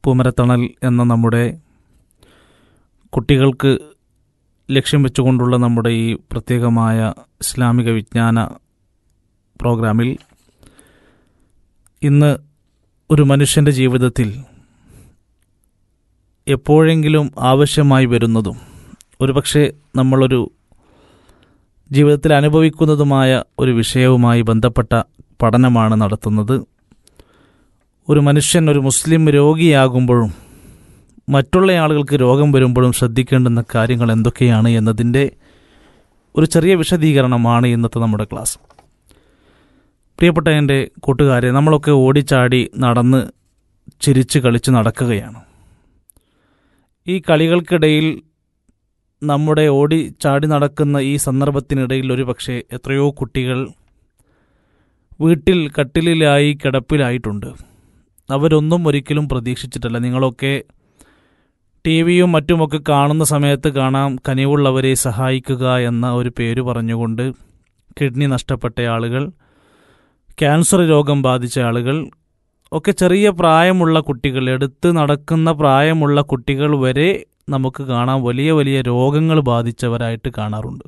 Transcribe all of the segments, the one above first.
പൂമരത്തണൽ എന്ന നമ്മുടെ കുട്ടികൾക്ക് ലക്ഷ്യം വെച്ചുകൊണ്ടുള്ള നമ്മുടെ ഈ പ്രത്യേകമായ ഇസ്ലാമിക വിജ്ഞാന പ്രോഗ്രാമിൽ ഇന്ന് ഒരു മനുഷ്യൻ്റെ ജീവിതത്തിൽ എപ്പോഴെങ്കിലും ആവശ്യമായി വരുന്നതും ഒരുപക്ഷെ നമ്മളൊരു ജീവിതത്തിൽ അനുഭവിക്കുന്നതുമായ ഒരു വിഷയവുമായി ബന്ധപ്പെട്ട പഠനമാണ് നടത്തുന്നത് ഒരു മനുഷ്യൻ ഒരു മുസ്ലിം രോഗിയാകുമ്പോഴും മറ്റുള്ള ആളുകൾക്ക് രോഗം വരുമ്പോഴും ശ്രദ്ധിക്കേണ്ടുന്ന കാര്യങ്ങൾ എന്തൊക്കെയാണ് എന്നതിൻ്റെ ഒരു ചെറിയ വിശദീകരണമാണ് ഇന്നത്തെ നമ്മുടെ ക്ലാസ് പ്രിയപ്പെട്ട എൻ്റെ കൂട്ടുകാരെ നമ്മളൊക്കെ ഓടിച്ചാടി നടന്ന് ചിരിച്ച് കളിച്ച് നടക്കുകയാണ് ഈ കളികൾക്കിടയിൽ നമ്മുടെ ഓടി ചാടി നടക്കുന്ന ഈ സന്ദർഭത്തിനിടയിൽ ഒരു പക്ഷേ എത്രയോ കുട്ടികൾ വീട്ടിൽ കട്ടിലിലായി കിടപ്പിലായിട്ടുണ്ട് അവരൊന്നും ഒരിക്കലും പ്രതീക്ഷിച്ചിട്ടില്ല നിങ്ങളൊക്കെ ടി വിയും മറ്റുമൊക്കെ കാണുന്ന സമയത്ത് കാണാം കനിവുള്ളവരെ സഹായിക്കുക എന്ന ഒരു പേര് പറഞ്ഞുകൊണ്ട് കിഡ്നി നഷ്ടപ്പെട്ട ആളുകൾ ക്യാൻസർ രോഗം ബാധിച്ച ആളുകൾ ഒക്കെ ചെറിയ പ്രായമുള്ള കുട്ടികൾ എടുത്ത് നടക്കുന്ന പ്രായമുള്ള കുട്ടികൾ വരെ നമുക്ക് കാണാം വലിയ വലിയ രോഗങ്ങൾ ബാധിച്ചവരായിട്ട് കാണാറുണ്ട്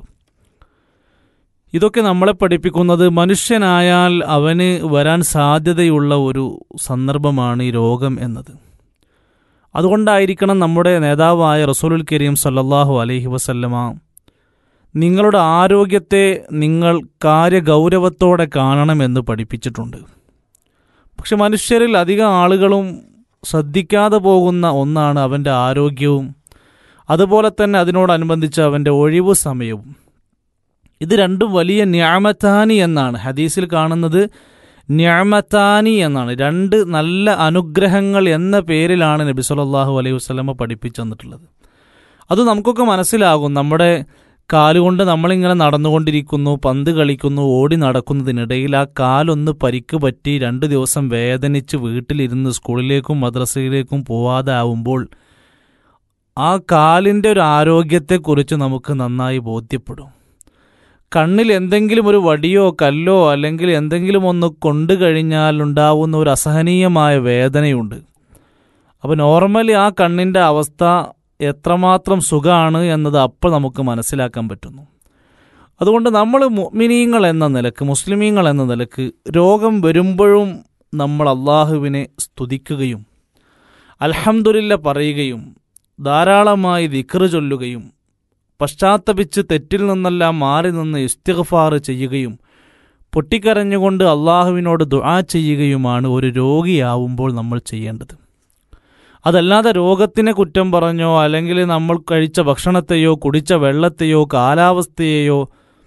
ഇതൊക്കെ നമ്മളെ പഠിപ്പിക്കുന്നത് മനുഷ്യനായാൽ അവന് വരാൻ സാധ്യതയുള്ള ഒരു സന്ദർഭമാണ് ഈ രോഗം എന്നത് അതുകൊണ്ടായിരിക്കണം നമ്മുടെ നേതാവായ റസൂലുൽ കരീം സല്ലല്ലാഹു അലൈഹി വസല്ലമ നിങ്ങളുടെ ആരോഗ്യത്തെ നിങ്ങൾ കാര്യഗൗരവത്തോടെ കാണണമെന്ന് പഠിപ്പിച്ചിട്ടുണ്ട് പക്ഷെ മനുഷ്യരിൽ അധികം ആളുകളും ശ്രദ്ധിക്കാതെ പോകുന്ന ഒന്നാണ് അവൻ്റെ ആരോഗ്യവും അതുപോലെ തന്നെ അതിനോടനുബന്ധിച്ച് അവൻ്റെ ഒഴിവു സമയവും ഇത് രണ്ടും വലിയ ന്യാമത്താനി എന്നാണ് ഹദീസിൽ കാണുന്നത് ന്യാമത്താനി എന്നാണ് രണ്ട് നല്ല അനുഗ്രഹങ്ങൾ എന്ന പേരിലാണ് നബി സല്ലല്ലാഹു അലൈഹി വസല്ലമ പഠിപ്പിച്ചു തന്നിട്ടുള്ളത് അത് നമുക്കൊക്കെ മനസ്സിലാകും നമ്മുടെ കാലുകൊണ്ട് നമ്മളിങ്ങനെ നടന്നുകൊണ്ടിരിക്കുന്നു പന്ത് കളിക്കുന്നു ഓടി നടക്കുന്നതിനിടയിൽ ആ കാലൊന്ന് പരിക്ക് പറ്റി രണ്ട് ദിവസം വേദനിച്ച് വീട്ടിലിരുന്ന് സ്കൂളിലേക്കും മദ്രസയിലേക്കും പോവാതെ ആവുമ്പോൾ ആ കാലിൻ്റെ ഒരു ആരോഗ്യത്തെക്കുറിച്ച് നമുക്ക് നന്നായി ബോധ്യപ്പെടും കണ്ണിൽ എന്തെങ്കിലും ഒരു വടിയോ കല്ലോ അല്ലെങ്കിൽ എന്തെങ്കിലും ഒന്ന് കൊണ്ടു കഴിഞ്ഞാൽ ഉണ്ടാവുന്ന ഒരു അസഹനീയമായ വേദനയുണ്ട് അപ്പോൾ നോർമലി ആ കണ്ണിൻ്റെ അവസ്ഥ എത്രമാത്രം സുഖമാണ് എന്നത് അപ്പോൾ നമുക്ക് മനസ്സിലാക്കാൻ പറ്റുന്നു അതുകൊണ്ട് നമ്മൾ മുഅ്മിനീങ്ങൾ എന്ന നിലക്ക് മുസ്ലിമീങ്ങൾ എന്ന നിലക്ക് രോഗം വരുമ്പോഴും നമ്മൾ അള്ളാഹുവിനെ സ്തുതിക്കുകയും അൽഹംദുലില്ല പറയുകയും ധാരാളമായി ദിക്റ് ചൊല്ലുകയും പശ്ചാത്തപിച്ച് തെറ്റിൽ നിന്നെല്ലാം മാറി നിന്ന് ഇസ്തിഗ്ഫാർ ചെയ്യുകയും പൊട്ടിക്കരഞ്ഞുകൊണ്ട് അള്ളാഹുവിനോട് ദുആ ചെയ്യുകയുമാണ് ഒരു രോഗിയാവുമ്പോൾ നമ്മൾ ചെയ്യേണ്ടത് അതല്ലാതെ രോഗത്തിനെ കുറ്റം പറഞ്ഞോ അല്ലെങ്കിൽ നമ്മൾ കഴിച്ച ഭക്ഷണത്തെയോ കുടിച്ച വെള്ളത്തെയോ കാലാവസ്ഥയെയോ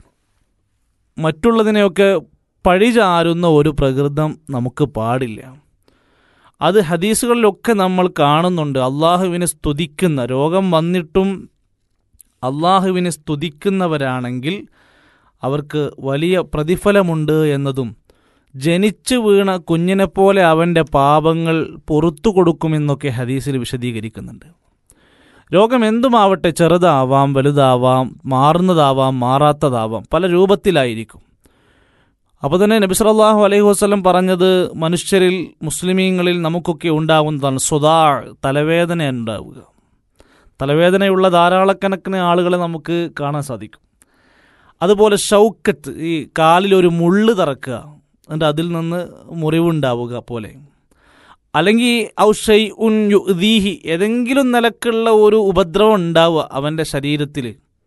മറ്റുള്ളതിനെയൊക്കെ പഴിചാരുന്ന ഒരു പ്രകൃതം നമുക്ക് പാടില്ല അത് ഹദീസുകളിലൊക്കെ നമ്മൾ കാണുന്നുണ്ട് അള്ളാഹുവിനെ സ്തുതിക്കുന്ന രോഗം വന്നിട്ടും അള്ളാഹുവിനെ സ്തുതിക്കുന്നവരാണെങ്കിൽ അവർക്ക് വലിയ പ്രതിഫലമുണ്ട് എന്നതും ജനിച്ചു വീണ കുഞ്ഞിനെപ്പോലെ അവൻ്റെ പാപങ്ങൾ പുറത്തു കൊടുക്കുമെന്നൊക്കെ ഹദീസിൽ വിശദീകരിക്കുന്നുണ്ട് രോഗം എന്തുമാവട്ടെ ചെറുതാവാം വലുതാവാം മാറുന്നതാവാം മാറാത്തതാവാം പല രൂപത്തിലായിരിക്കും അപ്പോൾ തന്നെ നബി സല്ലല്ലാഹു അലൈഹി വസല്ലം പറഞ്ഞത് മനുഷ്യരിൽ മുസ്ലിമീങ്ങളിൽ നമുക്കൊക്കെ ഉണ്ടാവുന്നതാണ് സ്വതാ തലവേദന ഉണ്ടാവുക തലവേദനയുള്ള ധാരാളക്കണക്കിന് ആളുകളെ നമുക്ക് കാണാൻ സാധിക്കും അതുപോലെ ഷൗക്കത്ത് ഈ കാലിലൊരു മുള്ള് തറക്കുക എന്നിട്ട് അതിൽ നിന്ന് മുറിവുണ്ടാവുക പോലെ അല്ലെങ്കിൽ ഔഷൈ ഉൻ യുദീഹി ഏതെങ്കിലും നിലക്കുള്ള ഒരു ഉപദ്രവം ഉണ്ടാവുക അവൻ്റെ ശരീരത്തിൽ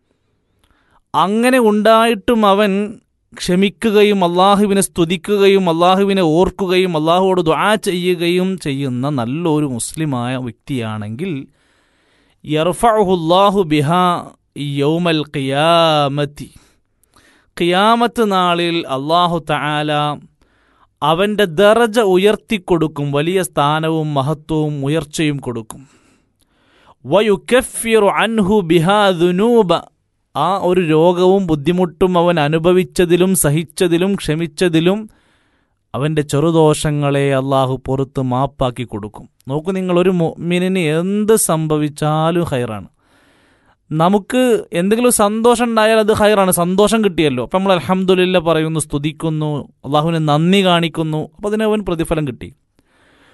അങ്ങനെ ഉണ്ടായിട്ടും അവൻ ക്ഷമിക്കുകയും അള്ളാഹുവിനെ സ്തുതിക്കുകയും അള്ളാഹുവിനെ ഓർക്കുകയും അള്ളാഹുവോട് ദ്വാ ചെയ്യുകയും ചെയ്യുന്ന നല്ലൊരു മുസ്ലിമായ വ്യക്തിയാണെങ്കിൽ യർഫഹുല്ലാഹു ബിഹ യൗമൽ ഖിയാമത്തി ഖിയാമത്ത് നാളിൽ അള്ളാഹു തആല അവൻ്റെ ദറജ ഉയർത്തിക്കൊടുക്കും വലിയ സ്ഥാനവും മഹത്വവും ഉയർച്ചയും കൊടുക്കും വയുക്കഫിറു അൻഹു ബിഹാ ദുനൂബ ആ ഒരു രോഗവും ബുദ്ധിമുട്ടും അവൻ അനുഭവിച്ചതിലും സഹിച്ചതിലും ക്ഷമിച്ചതിലും അവൻ്റെ ചെറുദോഷങ്ങളെ അള്ളാഹു പുറത്ത് മാപ്പാക്കി കൊടുക്കും നോക്കൂ നിങ്ങൾ ഒരു മുഅ്മിനിന് എന്ത് സംഭവിച്ചാലും ഹൈറാണ് നമുക്ക് എന്തെങ്കിലും സന്തോഷം ഉണ്ടായാൽ അത് ഹൈറാണ് സന്തോഷം കിട്ടിയല്ലോ അപ്പം നമ്മൾ അലഹമുല്ല പറയുന്നു സ്തുതിക്കുന്നു അള്ളാഹുവിനെ നന്ദി കാണിക്കുന്നു അപ്പോൾ അതിന് അവൻ പ്രതിഫലം കിട്ടി